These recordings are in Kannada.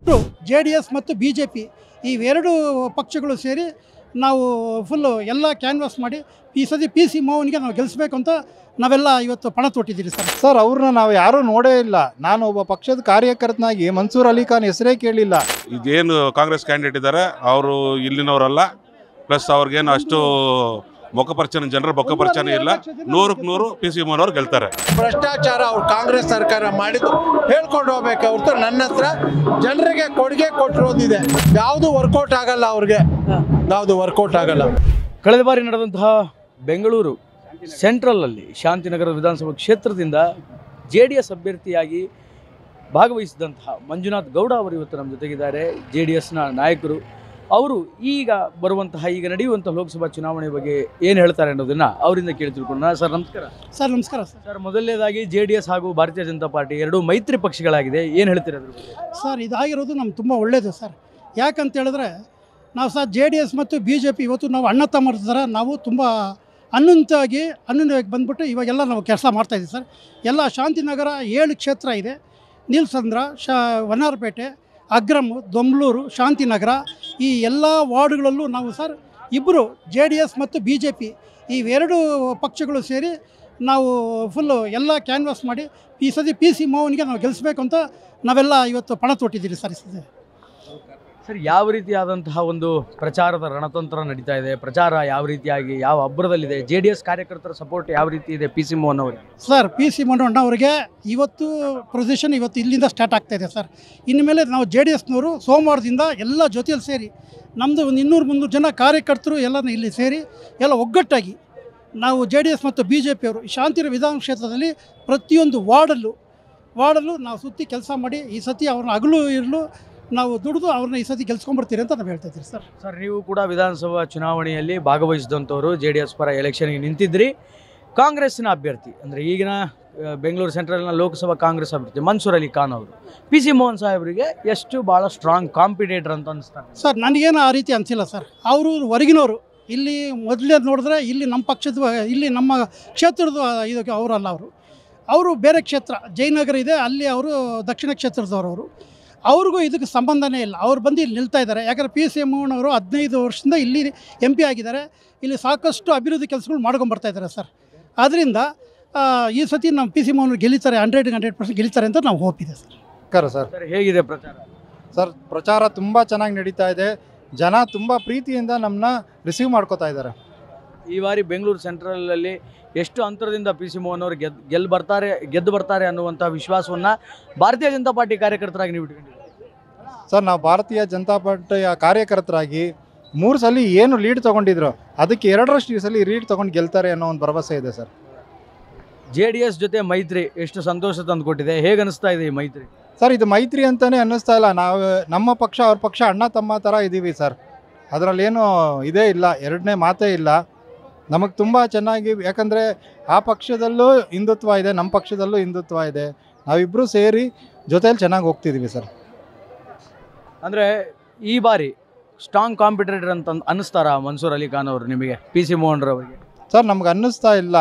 ಜೆ ಡಿ ಎಸ್ ಮತ್ತು ಬಿ ಜೆ ಪಿ ಇವೆರಡು ಪಕ್ಷಗಳು ಸೇರಿ ನಾವು ಫುಲ್ಲು ಎಲ್ಲ ಕ್ಯಾನ್ವಾಸ್ ಮಾಡಿ ಈ ಸತಿ ಪಿ ಸಿ ಮೋಹನ್ಗೆ ನಾವು ಗೆಲ್ಲಿಸ್ಬೇಕು ಅಂತ ನಾವೆಲ್ಲ ಇವತ್ತು ಪಣ ತೊಟ್ಟಿದ್ದೀರಿ ಸರ್ ಸರ್ ಅವ್ರನ್ನ ನಾವು ಯಾರೂ ನೋಡೇ ಇಲ್ಲ ನಾನು ಒಬ್ಬ ಪಕ್ಷದ ಕಾರ್ಯಕರ್ತನಾಗಿ ಮನ್ಸೂರ್ ಅಲಿ ಖಾನ್ ಹೆಸರೇ ಕೇಳಿಲ್ಲ ಇದೇನು ಕಾಂಗ್ರೆಸ್ ಕ್ಯಾಂಡಿಡೇಟ್ ಇದ್ದಾರೆ ಅವರು ಇಲ್ಲಿನವರಲ್ಲ ಪ್ಲಸ್ ಅವ್ರಿಗೇನು ಅಷ್ಟು ಮುಖಪರಿಚಯ ಜನರ ಮುಖಪರಿಚಯ ಇಲ್ಲ ನೂರಕ್ಕೆ ನೂರು ಪಿ ಸಿ ಮೋಹನ್ ಅವ್ರು ಗೆಲ್ತಾರೆ ಭ್ರಷ್ಟಾಚಾರ ಅವ್ರು ಕಾಂಗ್ರೆಸ್ ಸರ್ಕಾರ ಮಾಡಿದ್ದು ಹೇಳ್ಕೊಂಡು ಹೋಗ್ಬೇಕು ಹೊರತು ನನ್ನ ಹತ್ರ ಜನರಿಗೆ ಕೊಡುಗೆ ಕೊಟ್ಟಿರೋದಿದೆ ಯಾವುದು ವರ್ಕೌಟ್ ಆಗಲ್ಲ ಅವ್ರಿಗೆ ಯಾವುದು ವರ್ಕೌಟ್ ಆಗಲ್ಲ ಕಳೆದ ಬಾರಿ ನಡೆದಂತಹ ಬೆಂಗಳೂರು ಸೆಂಟ್ರಲಲ್ಲಿ ಶಾಂತಿನಗರ ವಿಧಾನಸಭಾ ಕ್ಷೇತ್ರದಿಂದ ಜೆ ಡಿ ಎಸ್ ಅಭ್ಯರ್ಥಿಯಾಗಿ ಭಾಗವಹಿಸಿದಂತಹ ಮಂಜುನಾಥ್ ಗೌಡ ಅವರು ಇವತ್ತು ನಮ್ಮ ಜೊತೆಗಿದ್ದಾರೆ ಜೆ ಡಿ ಎಸ್ನ ನಾಯಕರು ಅವರು ಈಗ ಬರುವಂತಹ ಈಗ ನಡೆಯುವಂತಹ ಲೋಕಸಭಾ ಚುನಾವಣೆ ಬಗ್ಗೆ ಏನು ಹೇಳ್ತಾರೆ ಅನ್ನೋದನ್ನ ಅವರಿಂದ ಕೇಳಿ ತಿಳ್ಕೊಳ್ಳೋಣ ಸರ್ ನಮಸ್ಕಾರ ಸರ್ ನಮಸ್ಕಾರ ಸರ್ ಸರ್ ಮೊದಲನೇದಾಗಿ ಜೆ ಡಿ ಎಸ್ ಹಾಗೂ ಭಾರತೀಯ ಜನತಾ ಪಾರ್ಟಿ ಎರಡೂ ಮೈತ್ರಿ ಪಕ್ಷಗಳಾಗಿದೆ ಏನು ಹೇಳ್ತೀರಾ ಅದ್ರ ಬಗ್ಗೆ ಸರ್ ಇದಾಗಿರೋದು ನಮ್ಗೆ ತುಂಬ ಒಳ್ಳೆಯದು ಸರ್ ಯಾಕಂತ ಹೇಳಿದ್ರೆ ನಾವು ಸರ್ ಜೆ ಡಿ ಎಸ್ ಮತ್ತು ಬಿ ಜೆ ಪಿ ಇವತ್ತು ನಾವು ಅಣ್ಣ ತಮ್ಮರ ಥರ ನಾವು ತುಂಬ ಅನ್ನಂತಾಗಿ ಅನ್ನವಾಗಿ ಬಂದ್ಬಿಟ್ಟು ಇವಾಗೆಲ್ಲ ನಾವು ಕೆಲಸ ಮಾಡ್ತಾಯಿದ್ದೀವಿ ಸರ್ ಎಲ್ಲ ಶಾಂತಿನಗರ ಏಳು ಕ್ಷೇತ್ರ ಇದೆ ನೀಲ್ಸಂದ್ರ ಶಾ ವನ್ನಾರಪೇಟೆ ಅಗ್ರಮ್ ದೊಂಬ್ಳೂರು ಶಾಂತಿನಗರ ಈ ಎಲ್ಲ ವಾರ್ಡ್ಗಳಲ್ಲೂ ನಾವು ಸರ್ ಇಬ್ಬರು ಜೆ ಡಿ ಎಸ್ ಮತ್ತು ಬಿ ಜೆ ಪಿ ಇವೆರಡು ಪಕ್ಷಗಳು ಸೇರಿ ನಾವು ಫುಲ್ಲು ಎಲ್ಲ ಕ್ಯಾನ್ವಾಸ್ ಮಾಡಿ ಈ ಸತಿ ಪಿ ಸಿ ಮೋಹನ್ಗೆ ನಾವು ಗೆಲ್ಲಿಸ್ಬೇಕು ಅಂತ ನಾವೆಲ್ಲ ಇವತ್ತು ಪಣ ತೊಟ್ಟಿದ್ದೀರಿ ಸರ್ ಈ ಸತಿ ಸರ್ ಯಾವ ರೀತಿಯಾದಂತಹ ಒಂದು ಪ್ರಚಾರದ ರಣತಂತ್ರ ನಡೀತಾ ಇದೆ ಪ್ರಚಾರ ಯಾವ ರೀತಿಯಾಗಿ ಯಾವ ಅಬ್ಬರದಲ್ಲಿದೆ ಜೆ ಡಿ ಎಸ್ ಕಾರ್ಯಕರ್ತರ ಸಪೋರ್ಟ್ ಯಾವ ರೀತಿ ಇದೆ ಪಿ ಸಿ ಮೋಹನ್ ಅವರಿಗೆ ಸರ್ ಪಿ ಸಿ ಮನೋಣ್ಣ ಅವರಿಗೆ ಇವತ್ತು ಪ್ರೊಸೆಷನ್ ಇವತ್ತು ಇಲ್ಲಿಂದ ಸ್ಟಾರ್ಟ್ ಆಗ್ತಾ ಇದೆ ಸರ್ ಇನ್ನು ಮೇಲೆ ನಾವು ಜೆ ಡಿ ಎಸ್ನವರು ಸೋಮವಾರದಿಂದ ಎಲ್ಲ ಜೊತೆಯಲ್ಲಿ ಸೇರಿ ನಮ್ಮದು ಒಂದು ಇನ್ನೂರು ಮುನ್ನೂರು ಜನ ಕಾರ್ಯಕರ್ತರು ಎಲ್ಲ ಇಲ್ಲಿ ಸೇರಿ ಎಲ್ಲ ಒಗ್ಗಟ್ಟಾಗಿ ನಾವು ಜೆ ಡಿ ಎಸ್ ಮತ್ತು ಬಿ ಜೆ ಪಿಯವರು ಶಾಂತಿರ ವಿಧಾನ ಕ್ಷೇತ್ರದಲ್ಲಿ ಪ್ರತಿಯೊಂದು ವಾರ್ಡಲ್ಲೂ ವಾರ್ಡಲ್ಲೂ ನಾವು ಸುತ್ತಿ ಕೆಲಸ ಮಾಡಿ ಈ ಸತಿ ಅವ್ರನ್ನ ಹಗಲು ಇರಲು ನಾವು ದುಡಿದು ಅವ್ರನ್ನ ಈ ಸತಿ ಗೆಲ್ಸ್ಕೊಂಡ್ಬರ್ತೀರಿ ಅಂತ ನಾವು ಹೇಳ್ತಾ ಇದ್ದೀವಿ ಸರ್ ಸರ್ ನೀವು ಕೂಡ ವಿಧಾನಸಭಾ ಚುನಾವಣೆಯಲ್ಲಿ ಭಾಗವಹಿಸಿದಂಥವರು ಜೆ ಡಿ ಎಸ್ ಪರ ಎಲೆಕ್ಷನ್ಗೆ ನಿಂತಿದ್ರಿ ಕಾಂಗ್ರೆಸ್ಸಿನ ಅಭ್ಯರ್ಥಿ ಅಂದರೆ ಈಗಿನ ಆ, ಬೆಂಗಳೂರು ಸೆಂಟ್ರಲ್ನ ಲೋಕಸಭಾ ಕಾಂಗ್ರೆಸ್ ಅಭ್ಯರ್ಥಿ ಮನ್ಸೂರ್ ಅಲಿ ಖಾನ್ ಅವರು ಪಿ ಸಿ ಮೋಹನ್ ಸಾಹೇಬರಿಗೆ ಎಷ್ಟು ಭಾಳ ಸ್ಟ್ರಾಂಗ್ ಕಾಂಪಿಟೇಟರ್ ಅಂತ ಅನಿಸ್ತಾರೆ ಸರ್ ನನಗೇನು ಆ ರೀತಿ ಅನಿಸಿಲ್ಲ ಸರ್ ಅವರು ಹೊರಗಿನವರು ಇಲ್ಲಿ ಮೊದಲೇ ನೋಡಿದ್ರೆ ಇಲ್ಲಿ ನಮ್ಮ ಪಕ್ಷದ ಇಲ್ಲಿ ನಮ್ಮ ಕ್ಷೇತ್ರದ ಇದಕ್ಕೆ ಅವರಲ್ಲ ಅವರು ಅವರು ಬೇರೆ ಕ್ಷೇತ್ರ ಜಯನಗರ ಇದೆ ಅಲ್ಲಿ ಅವರು ದಕ್ಷಿಣ ಕ್ಷೇತ್ರದವರು ಅವರು ಅವ್ರಿಗೂ ಇದಕ್ಕೆ ಸಂಬಂಧನೇ ಇಲ್ಲ ಅವ್ರು ಬಂದು ಇಲ್ಲಿ ನಿಲ್ತಾ ಇದ್ದಾರೆ ಯಾಕಂದರೆ ಪಿ ಸಿ ಎಮ್ ಅವರು ಹದಿನೈದು ವರ್ಷದಿಂದ ಇಲ್ಲಿ ಎಂ ಪಿ ಆಗಿದ್ದಾರೆ ಇಲ್ಲಿ ಸಾಕಷ್ಟು ಅಭಿವೃದ್ಧಿ ಕೆಲಸಗಳು ಮಾಡ್ಕೊಂಡು ಬರ್ತಾ ಇದ್ದಾರೆ ಸರ್ ಆದ್ದರಿಂದ ಆ, ಈ ಸತಿ ನಮ್ಮ ಪಿ ಸಿ ಮೋಹನ್ ಗೆಲ್ಲಿತಾರೆ ಹಂಡ್ರೆಡ್ ಹಂಡ್ರೆಡ್ ಪರ್ಸೆಂಟ್ ಗೆಲ್ಲಿತಾರೆ ಅಂತ ನಾವು ಹೋಪ್ ಇದೆ ಸರ್ ಕರ ಸರ್ ಸರ್ ಹೇಗಿದೆ ಪ್ರಚಾರ ಸರ್ ಪ್ರಚಾರ ತುಂಬ ಚೆನ್ನಾಗಿ ನಡೀತಾ ಇದೆ ಜನ ತುಂಬ ಪ್ರೀತಿಯಿಂದ ನಮ್ಮನ್ನ ರಿಸೀವ್ ಮಾಡ್ಕೋತಾ ಇದ್ದಾರೆ ಈ ಬಾರಿ ಬೆಂಗಳೂರು ಸೆಂಟ್ರಲಲ್ಲಿ ಎಷ್ಟು ಅಂತರದಿಂದ ಪಿ ಸಿ ಮೋಹನ್ ಅವರು ಗೆದ್ದು ಗೆದ್ದು ಬರ್ತಾರೆ ಗೆದ್ದು ಬರ್ತಾರೆ ಅನ್ನುವಂಥ ವಿಶ್ವಾಸವನ್ನು ಭಾರತೀಯ ಜನತಾ ಪಾರ್ಟಿ ಕಾರ್ಯಕರ್ತರಾಗಿ ನೀವು ಇಟ್ಕೊಂಡಿದ್ದೀರಿ ಸರ್ ನಾವು ಭಾರತೀಯ ಜನತಾ ಪಾರ್ಟಿಯ ಕಾರ್ಯಕರ್ತರಾಗಿ ಮೂರು ಸಲ ಏನು ಲೀಡ್ ತೊಗೊಂಡಿದ್ರು ಅದಕ್ಕೆ ಎರಡರಷ್ಟು ಈ ಸಲ ಲೀಡ್ ತೊಗೊಂಡು ಗೆಲ್ತಾರೆ ಅನ್ನೋ ಒಂದು ಭರವಸೆ ಇದೆ ಸರ್ ಜೆ ಡಿ ಎಸ್ ಜೊತೆ ಮೈತ್ರಿ ಎಷ್ಟು ಸಂತೋಷ ತಂದುಕೊಟ್ಟಿದೆ ಹೇಗೆ ಅನಿಸ್ತಾ ಇದೆ ಈ ಮೈತ್ರಿ ಸರ್ ಇದು ಮೈತ್ರಿ ಅಂತಲೇ ಅನ್ನಿಸ್ತಾ ಇಲ್ಲ ನಾವು ನಮ್ಮ ಪಕ್ಷ ಅವ್ರ ಪಕ್ಷ ಅಣ್ಣ ತಮ್ಮ ಥರ ಇದ್ದೀವಿ ಸರ್ ಅದರಲ್ಲೇನು ಇದೇ ಇಲ್ಲ ಎರಡನೇ ಮಾತೇ ಇಲ್ಲ ನಮಗೆ ತುಂಬ ಚೆನ್ನಾಗಿ ಯಾಕಂದರೆ ಆ ಪಕ್ಷದಲ್ಲೂ ಹಿಂದುತ್ವ ಇದೆ ನಮ್ಮ ಪಕ್ಷದಲ್ಲೂ ಹಿಂದುತ್ವ ಇದೆ ನಾವಿಬ್ಬರೂ ಸೇರಿ ಜೊತೆಯಲ್ಲಿ ಚೆನ್ನಾಗಿ ಹೋಗ್ತಿದ್ದೀವಿ ಸರ್ ಅಂದರೆ ಈ ಬಾರಿ ಸ್ಟ್ರಾಂಗ್ ಕಾಂಪಿಟೇಟರ್ ಅಂತ ಅನ್ನಿಸ್ತಾರಾ ಮನ್ಸೂರ್ ಅಲಿ ಖಾನ್ ಅವರು ನಿಮಗೆ ಪಿ ಸಿ ಮೋಹನ್ ಅವರಿಗೆ ಸರ್ ನಮ್ಗೆ ಅನ್ನಿಸ್ತಾ ಇಲ್ಲ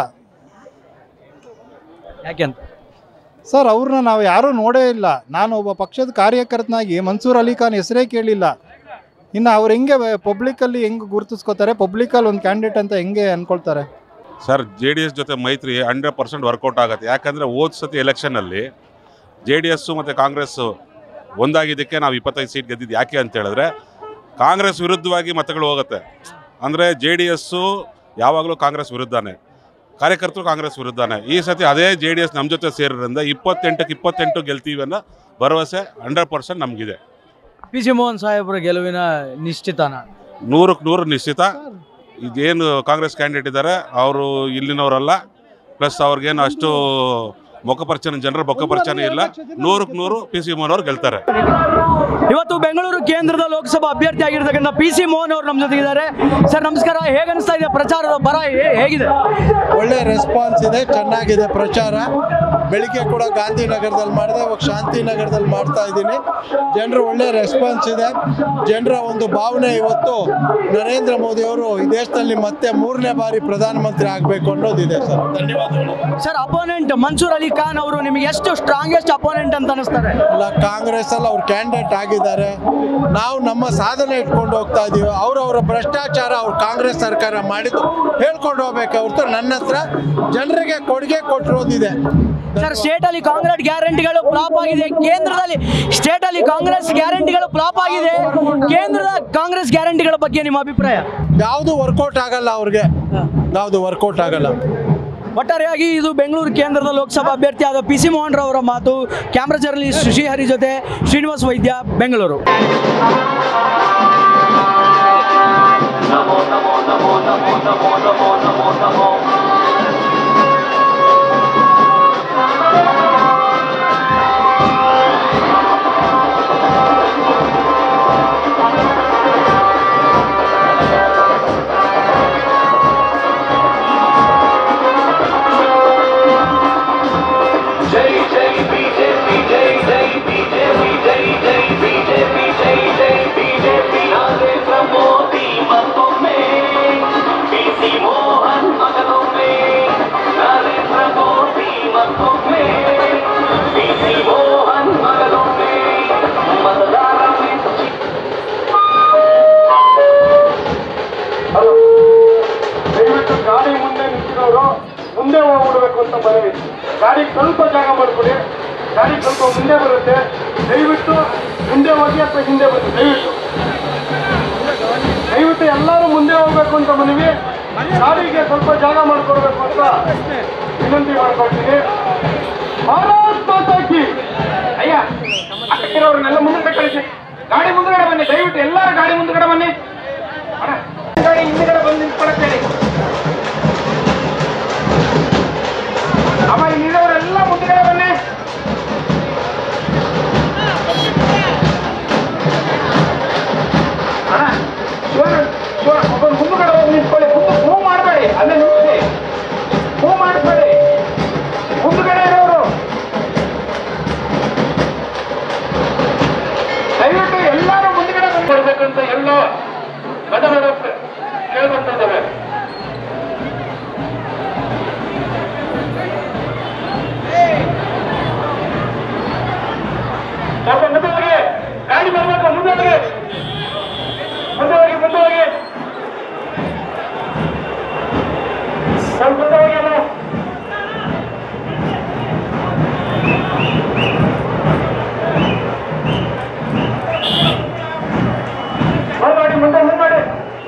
ಯಾಕೆ ಅಂತ ಸರ್ ಅವ್ರನ್ನ ನಾವು ಯಾರೂ ನೋಡೇ ಇಲ್ಲ ನಾನು ಒಬ್ಬ ಪಕ್ಷದ ಕಾರ್ಯಕರ್ತನಾಗಿ ಮನ್ಸೂರ್ ಅಲಿ ಖಾನ್ ಹೆಸರೇ ಕೇಳಿಲ್ಲ ಇನ್ನು ಅವ್ರು ಹೆಂಗೆ ಪಬ್ಲಿಕಲ್ಲಿ ಹೆಂಗೆ ಗುರುತಿಸ್ಕೋತಾರೆ ಪಬ್ಲಿಕಲ್ಲಿ ಒಂದು ಕ್ಯಾಂಡಿಡೇಟ್ ಅಂತ ಹೆಂಗೆ ಅನ್ಕೊಳ್ತಾರೆ ಸರ್ ಜೆ ಡಿ ಎಸ್ ಜೊತೆ ಮೈತ್ರಿ ಹಂಡ್ರೆಡ್ ಪರ್ಸೆಂಟ್ ವರ್ಕೌಟ್ ಆಗುತ್ತೆ ಯಾಕಂದರೆ ಹೋದ ಸತಿ ಎಲೆಕ್ಷನಲ್ಲಿ ಜೆ ಡಿ ಎಸ್ಸು ಮತ್ತು ಕಾಂಗ್ರೆಸ್ಸು ಒಂದಾಗಿದ್ದಕ್ಕೆ ನಾವು ಇಪ್ಪತ್ತೈದು ಸೀಟ್ ಗೆದ್ದಿದ್ದು ಯಾಕೆ ಅಂತ ಹೇಳಿದ್ರೆ ಕಾಂಗ್ರೆಸ್ ವಿರುದ್ಧವಾಗಿ ಮತಗಳು ಹೋಗುತ್ತೆ ಅಂದರೆ ಜೆ ಡಿ ಎಸ್ಸು ಯಾವಾಗಲೂ ಕಾಂಗ್ರೆಸ್ ವಿರುದ್ಧನೇ ಕಾರ್ಯಕರ್ತರು ಕಾಂಗ್ರೆಸ್ ವಿರುದ್ಧನೇ ಈ ಸತಿ ಅದೇ ಜೆ ಡಿ ಎಸ್ ನಮ್ಮ ಜೊತೆ ಸೇರಿದ್ರಿಂದ ಇಪ್ಪತ್ತೆಂಟಕ್ಕೆ ಇಪ್ಪತ್ತೆಂಟು ಗೆಲ್ತೀವಿ ಅನ್ನೋ ಭರವಸೆ ಹಂಡ್ರೆಡ್ ಪರ್ಸೆಂಟ್ ನಮಗಿದೆ ಪಿ ಸಿ ಮೋಹನ್ ಸಾಹೇಬರ ಗೆಲುವಿನ ನಿಶ್ಚಿತನ ನೂರಕ್ಕೆ ನೂರು ನಿಶ್ಚಿತ ಇದೇನು ಕಾಂಗ್ರೆಸ್ ಕ್ಯಾಂಡಿಡೇಟ್ ಇದ್ದಾರೆ ಅವರು ಇಲ್ಲಿನವರಲ್ಲ ಪ್ಲಸ್ ಅವ್ರಿಗೇನು ಅಷ್ಟು ಮುಖಪರಿಚಯ ಜನರ ಮುಖಪರಿಚಯ ಇಲ್ಲ ನೂರಕ್ಕೆ ನೂರು ಪಿ ಸಿ ಮೋಹನ್ ಅವ್ರು ಗೆಲ್ತಾರೆ ಇವತ್ತು ಬೆಂಗಳೂರು ಕೇಂದ್ರದ ಲೋಕಸಭಾ ಅಭ್ಯರ್ಥಿ ಆಗಿರ್ತಕ್ಕಂಥ ಪಿ ಸಿ ಮೋಹನ್ ಅವರು ನಮ್ಮ ಜೊತೆಗಿದ್ದಾರೆ ಸರ್ ನಮಸ್ಕಾರ ಹೇಗೆ ಅನಿಸ್ತಾ ಇದೆ ಪ್ರಚಾರದ ಬರ ಹೇ- ಹೇಗಿದೆ ಒಳ್ಳೆ ರೆಸ್ಪಾನ್ಸ್ ಇದೆ ಚೆನ್ನಾಗಿದೆ ಪ್ರಚಾರ ಬೆಳಿಗ್ಗೆ ಕೂಡ ಗಾಂಧಿನಗರದಲ್ಲಿ ಮಾಡಿದೆ ಇವಾಗ ಶಾಂತಿನಗರದಲ್ಲಿ ಮಾಡ್ತಾ ಇದ್ದೀನಿ ಜನರು ಒಳ್ಳೆ ರೆಸ್ಪಾನ್ಸ್ ಇದೆ ಜನರ ಒಂದು ಭಾವನೆ ಇವತ್ತು ನರೇಂದ್ರ ಮೋದಿ ಅವರು ಈ ದೇಶದಲ್ಲಿ ಮತ್ತೆ ಮೂರನೇ ಬಾರಿ ಪ್ರಧಾನಮಂತ್ರಿ ಆಗಬೇಕು ಅನ್ನೋದಿದೆ ಸರ್ ಧನ್ಯವಾದಗಳು ಸರ್ ಅಪೋನೆಂಟ್ ಮನ್ಸೂರ್ ಅಲಿ ಖಾನ್ ಅವರು ನಿಮಗೆ ಎಷ್ಟು ಸ್ಟ್ರಾಂಗೆಸ್ಟ್ ಅಪೋನೆಂಟ್ ಅಂತ ಅನಿಸ್ತಾರೆ ಅಲ್ಲ ಕಾಂಗ್ರೆಸ್ ಅಲ್ಲಿ ಅವ್ರು ಕ್ಯಾಂಡಿಡೇಟ್ ಆಗಿದ್ದಾರೆ ನಾವು ನಮ್ಮ ಸಾಧನೆ ಇಟ್ಕೊಂಡು ಹೋಗ್ತಾ ಇದೀವಿ ಅವ್ರವ್ರ ಭ್ರಷ್ಟಾಚಾರ ಅವ್ರು ಕಾಂಗ್ರೆಸ್ ಸರ್ಕಾರ ಮಾಡಿದ್ದು ಹೇಳ್ಕೊಂಡು ಹೋಗ್ಬೇಕು ಹೊರತು ನನ್ನ ಹತ್ರ ಜನರಿಗೆ ಕೊಡುಗೆ ಕೊಟ್ಟಿರೋದಿದೆ ಸರ್ ಸ್ಟೇಟ್ ಅಲ್ಲಿ ಕಾಂಗ್ರೆಸ್ ಗ್ಯಾರಂಟಿಗಳು ಫ್ಲಾಪ್ ಆಗಿದೆ ಕೇಂದ್ರದಲ್ಲಿ ಸ್ಟೇಟ್ ಅಲ್ಲಿ ಕಾಂಗ್ರೆಸ್ ಗ್ಯಾರಂಟಿಗಳು ಫ್ಲಾಪ್ ಆಗಿದೆ ಕೇಂದ್ರದ ಕಾಂಗ್ರೆಸ್ ಗ್ಯಾರಂಟಿಗಳ ಬಗ್ಗೆ ನಿಮ್ಮ ಅಭಿಪ್ರಾಯ ಯಾವುದು ವರ್ಕೌಟ್ ಆಗಲ್ಲ ಅವ್ರಿಗೆ ಯಾವುದು ವರ್ಕೌಟ್ ಆಗಲ್ಲ ಒಟ್ಟಾರೆಯಾಗಿ ಇದು ಬೆಂಗಳೂರು ಕೇಂದ್ರದ ಲೋಕಸಭಾ ಅಭ್ಯರ್ಥಿಯಾದ ಪಿ ಸಿ ಮೋಹನ್ ರವರ ಮಾತು ಕ್ಯಾಮ್ರಾ ಜರ್ನಲಿಸ್ಟ್ ಶ್ರೀಹರಿ ಜೊತೆ ಶ್ರೀನಿವಾಸ್ ವೈದ್ಯ ಬೆಂಗಳೂರು ಜೈ ಜೈ ಬಿಜೆಪಿ ಜೈ ಜೈ ಬಿಜೆಪಿ ಜೈ ಜೈ ಬಿಜೆಪಿ ಜೈ ಜೈ ಬಿಜೆಪಿ ನರೇಂದ್ರ ಮೋದಿ ಮತ್ತೊಮ್ಮೆ ಪಿಸಿ ಮೋಹನ್ ಮಗನೊಮ್ಮೆ ನರೇಂದ್ರ ಮೋದಿ ಮತ್ತೊಮ್ಮೆ ಪಿಸಿ ಮೋಹನ್ ಮಗನೊಮ್ಮೆ ಮತದಾರ ಮೆಚ್ಚಿ ದಯವಿಟ್ಟು ಗಾಡಿ ಮುಂದೆ ನಿಂತಿರೋರು ಮುಂದೆ ಹೋಗ್ಬಿಡ್ಬೇಕು ಅಂತ ಮನವಿ ಗಾಡಿ ಸ್ವಲ್ಪ ಜಾಗ ಮಾಡ್ಕೊಡಿ ಗಾಡಿ ಸ್ವಲ್ಪ ಮುಂದೆ ಬರುತ್ತೆ ದಯವಿಟ್ಟು ಮುಂದೆ ಹೋಗಿ ಅಥವಾ ಹಿಂದೆ ಬನ್ನಿ ದಯವಿಟ್ಟು ದಯವಿಟ್ಟು ಎಲ್ಲರೂ ಮುಂದೆ ಹೋಗ್ಬೇಕು ಅಂತ ಮನವಿ ಗಾಡಿಗೆ ಸ್ವಲ್ಪ ಜಾಗ ಮಾಡ್ಕೊಡ್ಬೇಕು ಅಂತ ವಿನಂತಿ ಮಾಡ್ಕೊಳ್ತೀನಿ ಭಾರತ್ ಮಾತಾ ಕಿ ಅಯ್ಯ ಅಕ್ಕಿರೋರ್ನೆಲ್ಲ ಮುಂದೆ ಕಳಿಸಿ ಗಾಡಿ ಮುಂದ್ಗಡೆ ಬನ್ನಿ ದಯವಿಟ್ಟು ಎಲ್ಲರೂ ಗಾಡಿ ಮುಂದ್ಗಡೆ ಬನ್ನಿ ಅಣ್ಣ, ಗಾಡಿ ಹಿಂದ್ಗಡೆ ಬಂದು ನಿಂತ್ಕೊಳಕ್ ಹೇಳಿ ಅಮ್ಮ ಇಲ್ಲಿರೋರೆಲ್ಲ ಮುಂದ್ಗಡೆ ಬನ್ನಿ ಅಣ್ಣ ಶಿವಣ್ಣ ಶಿವಣ್ಣ ಒಬ್ಬ ಮುಂದ್ಗಡೆ ಹೋಗಿ ನಿಂತ್ಕೊಳ್ಳಿ ಮುಂದೆ ಮೂವ್ ಮಾಡಬೇಡಿ ಅಲ್ಲೇ ನಿಂತ್ಕೊಳ್ಳಿ ಮೂವ್ ಮಾಡಿಸ್ಬೇಡಿ ಮುಂದ್ಗಡೆ ಇರೋರು ದಯವಿಟ್ಟು ಎಲ್ಲರೂ ಮುಂದ್ಗಡೆ ಬಂದ್ಬಿಡ್ಬೇಕಂತ ಎಲ್ಲ ಮತ ಕೇಳ್ಕೊಳ್ತಾ ಇದ್ದೇವೆ ಸ್ವಲ್ಪ ಮುಂದೆ ಹೋಗಿ ಗಾಡಿ ಬರ್ಬೇಕು ಮುಂದೆ ಹೋಗಿ ಮುಂದೆ ಹೋಗಿ ಮುಂದೆ ಹೋಗಿ ಸ್ವಲ್ಪ ಮುಂದೆ ಹೋಗಿ ಅಮ್ಮ. ಮುಂದೆ ಮುಂದೆ ಮುಂದೆ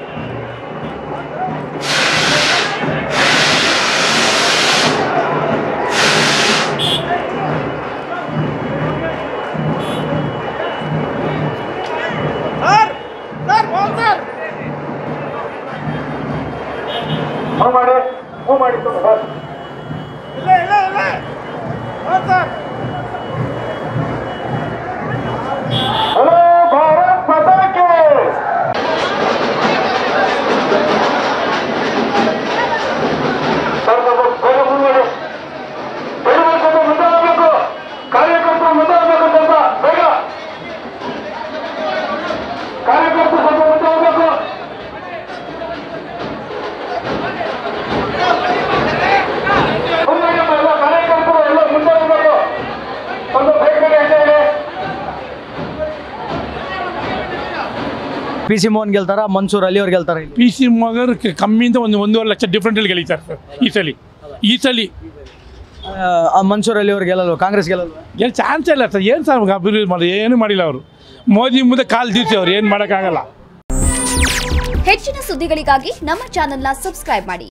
ಮೂವ್ ಮಾಡಿ ಮೂವ್ ಮಾಡಿ ಸ್ವಲ್ಪ ಸರ್ ಇಲ್ಲ ಇಲ್ಲ ಇಲ್ಲ ಸರ್ ಹಲೋ ಭಾರತ್ ಮಾತಾಕ್ಕೆ ಸರ್ ಸ್ವಲ್ಪ ಬೇಗ ಮುಂದುವರಿ ಬೇಗ ಸ್ವಲ್ಪ ಮುಂದೆ ಹೋಗ್ಬೇಕು ಕಾರ್ಯಕರ್ತರು ಮುಂದೆ ಹೋಗ್ಬೇಕು ಸ್ವಲ್ಪ ಬೇಗ ಕಾರ್ಯಕರ್ತರು ಸ್ವಲ್ಪ ಮುಂದೆ ಹೋಗ್ಬೇಕು ಮುಂದೆ ಎಲ್ಲ ಕಾರ್ಯಕರ್ತರು ಎಲ್ಲ ಮುಂದೆ ಹೋಗ್ಬೇಕು ಸ್ವಲ್ಪ ಬೇಗ ಬೇಗ ಇದೆ ಪಿ ಸಿ ಮೋಹನ್ ಗೆಲ್ತಾರ ಮನ್ಸೂರ್ ಅಲಿ ಅವ್ರು ಗೆಲ್ತಾರ ಪಿ ಸಿ ಮಗರ್ ಕಮ್ಮಿಯಿಂದ ಒಂದು ಒಂದೂವರೆ ಲಕ್ಷ ಡಿಫ್ರೆಂಟಲ್ಲಿ ಗೆಲ್ಲಿತಾರೆ ಸರ್ ಈ ಸಲ ಈ ಸಲ ಮನ್ಸೂರ್ ಅಲಿ ಅವ್ರು ಗೆಲ್ಲಲ್ವ ಕಾಂಗ್ರೆಸ್ ಗೆಲ್ಲಲ್ವ ಏನು ಚಾನ್ಸ್ ಇಲ್ಲ ಸರ್ ಏನು ಸರ್ ಅಭಿವೃದ್ಧಿ ಮಾಡಿ ಏನು ಮಾಡಿಲ್ಲ ಅವರು ಮೋದಿ ಮುಂದೆ ಕಾಲು ದೀಸಿ ಅವ್ರು ಏನು ಮಾಡೋಕ್ಕಾಗಲ್ಲ ಹೆಚ್ಚಿನ ಸುದ್ದಿಗಳಿಗಾಗಿ ನಮ್ಮ ಚಾನೆಲ್ನ ಸಬ್ಸ್ಕ್ರೈಬ್ ಮಾಡಿ